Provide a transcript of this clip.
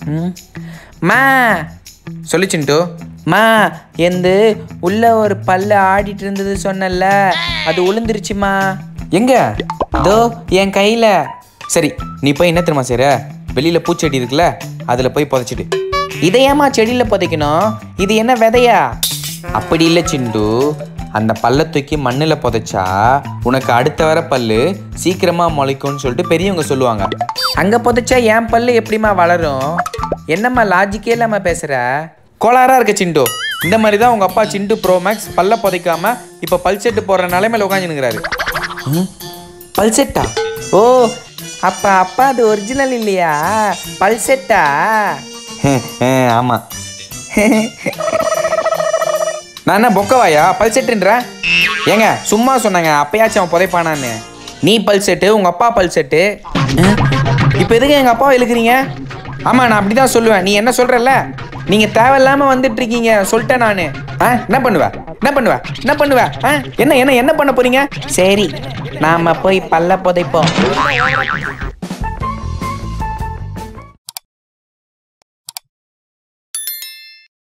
ம். மா சொல்லு சிண்டு மா எந்து உள்ள ஒரு பல்லு ஆடிட்டு இருந்தது சொன்னல அது உளுந்துருச்சுமா எங்க தோ என் கையில சரி நீ போய் என்ன தெரியுமா செய்ற வெளியில பூச்செடி இருக்குல்ல அதுல போய் புதைச்சிடு இதை ஏம்மா செடியில புதைக்கணும் இது என்ன விதையா அப்படி இல்லை சிண்டு அந்த பல்லை தூக்கி மண்ணில் புதைச்சா உனக்கு அடுத்த வர பல்லு சீக்கிரமா முளைக்கும்னு சொல்லிட்டு பெரியவங்க சொல்லுவாங்க அங்க புதைச்சா என் பல்லு எப்படிம்மா வளரும் என்னம்மா லாஜிக்கே இல்லாம பேசுற கோளாரா இருக்க சிண்டு இந்த மாதிரி தான் உங்க அப்பா சிண்டு ப்ரோ மேக்ஸ் பல்ல புதைக்காம இப்ப பல் செட்டு போடுற நிலைமையில உட்காந்துருக்கிறாரு பல் செட்டா ஓ அப்ப அப்பா அது ஒரிஜினல் இல்லையா பல் செட்டா ஆமா நான் என்ன பொக்கவாயா பல் செட்டுன்ற ஏங்க சும்மா சொன்னாங்க அப்பயாச்சும் அவன் புதைப்பானான்னு நீ பல் செட்டு உங்க அப்பா பல் செட்டு இப்போ எதுக்கு எங்க அப்பாவை இழுக்கிறீங்க ஆமா நான் அப்படிதான் சொல்லுவேன் நீ என்ன சொல்றல நீங்க தேவையில்லாம வந்துட்டு இருக்கீங்க சொல்லிட்டேன் நானு ஆ என்ன பண்ணுவ என்ன பண்ணுவ என்ன பண்ணுவ ஆ என்ன என்ன என்ன பண்ண போறீங்க சரி நாம போய் பல்ல புதைப்போம்